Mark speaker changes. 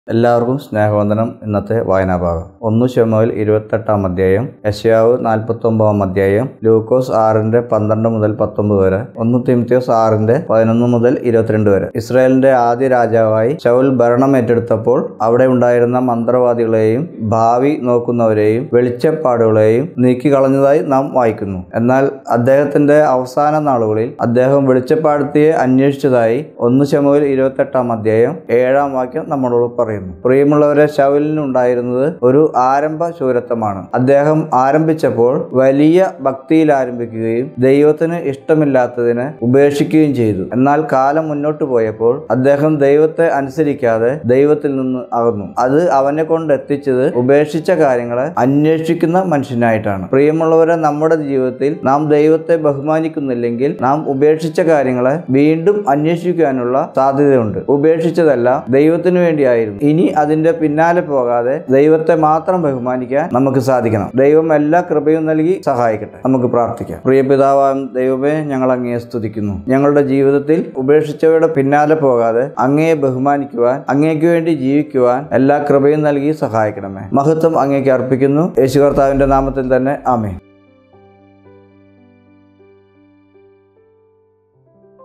Speaker 1: എല്ലാവർക്കും സ്നേഹവന്ദനം ഇന്നത്തെ വായനാഭാഗം ഒന്ന് ശമുവേൽ ഇരുപത്തെട്ടാം അധ്യായം യശയാവ് നാൽപ്പത്തൊമ്പതാം അധ്യായം ലൂക്കോസ് ആറിന്റെ പന്ത്രണ്ട് മുതൽ പത്തൊമ്പത് വരെ ഒന്ന് തിമിത്യോസ് ആറിന്റെ പതിനൊന്ന് മുതൽ ഇരുപത്തിരണ്ട് വരെ ഇസ്രായേലിന്റെ ആദ്യ രാജാവായി ശൗൽ ഭരണം ഏറ്റെടുത്തപ്പോൾ അവിടെ ഉണ്ടായിരുന്ന മന്ത്രവാദികളെയും ഭാവി നോക്കുന്നവരെയും വെളിച്ചപ്പാടുകളെയും നീക്കിക്കളഞ്ഞതായി നാം വായിക്കുന്നു എന്നാൽ അദ്ദേഹത്തിന്റെ അവസാന നാളുകളിൽ അദ്ദേഹം വെളിച്ചപ്പാടത്തിയെ അന്വേഷിച്ചതായി ഒന്ന് ശമുവേൽ ഇരുപത്തെട്ടാം അധ്യായം ഏഴാം വാക്യം നമ്മളോട് പറയുന്നു പ്രിയമുള്ളവരെ ശൗലിനുണ്ടായിരുന്നത് ഒരു ആരംഭ ശൂരത്വമാണ് അദ്ദേഹം ആരംഭിച്ചപ്പോൾ വലിയ ഭക്തിയിൽ ആരംഭിക്കുകയും ദൈവത്തിന് ഇഷ്ടമില്ലാത്തതിനെ ഉപേക്ഷിക്കുകയും ചെയ്തു എന്നാൽ കാലം മുന്നോട്ട് പോയപ്പോൾ അദ്ദേഹം ദൈവത്തെ അനുസരിക്കാതെ ദൈവത്തിൽ നിന്ന് അകന്നു അത് അവനെ കൊണ്ട് എത്തിച്ചത് ഉപേക്ഷിച്ച കാര്യങ്ങളെ അന്വേഷിക്കുന്ന മനുഷ്യനായിട്ടാണ് പ്രിയമുള്ളവരെ നമ്മുടെ ജീവിതത്തിൽ നാം ദൈവത്തെ ബഹുമാനിക്കുന്നില്ലെങ്കിൽ നാം ഉപേക്ഷിച്ച കാര്യങ്ങളെ വീണ്ടും അന്വേഷിക്കാനുള്ള സാധ്യതയുണ്ട് ഉപേക്ഷിച്ചതെല്ലാം ദൈവത്തിനു വേണ്ടിയായിരുന്നു ഇനി അതിന്റെ പിന്നാലെ പോകാതെ ദൈവത്തെ മാത്രം ബഹുമാനിക്കാൻ നമുക്ക് സാധിക്കണം ദൈവം എല്ലാ കൃപയും നൽകി സഹായിക്കട്ടെ നമുക്ക് പ്രാർത്ഥിക്കാം പ്രിയ പിതാവാം ദൈവമേ ഞങ്ങൾ അങ്ങയെ സ്തുതിക്കുന്നു ഞങ്ങളുടെ ജീവിതത്തിൽ ഉപേക്ഷിച്ചവയുടെ പിന്നാലെ പോകാതെ അങ്ങയെ ബഹുമാനിക്കുവാൻ അങ്ങേക്ക് വേണ്ടി ജീവിക്കുവാൻ എല്ലാ കൃപയും നൽകി സഹായിക്കണമേ മഹത്വം അങ്ങേക്ക് അർപ്പിക്കുന്നു യേശു കർത്താവിന്റെ നാമത്തിൽ തന്നെ ആമേ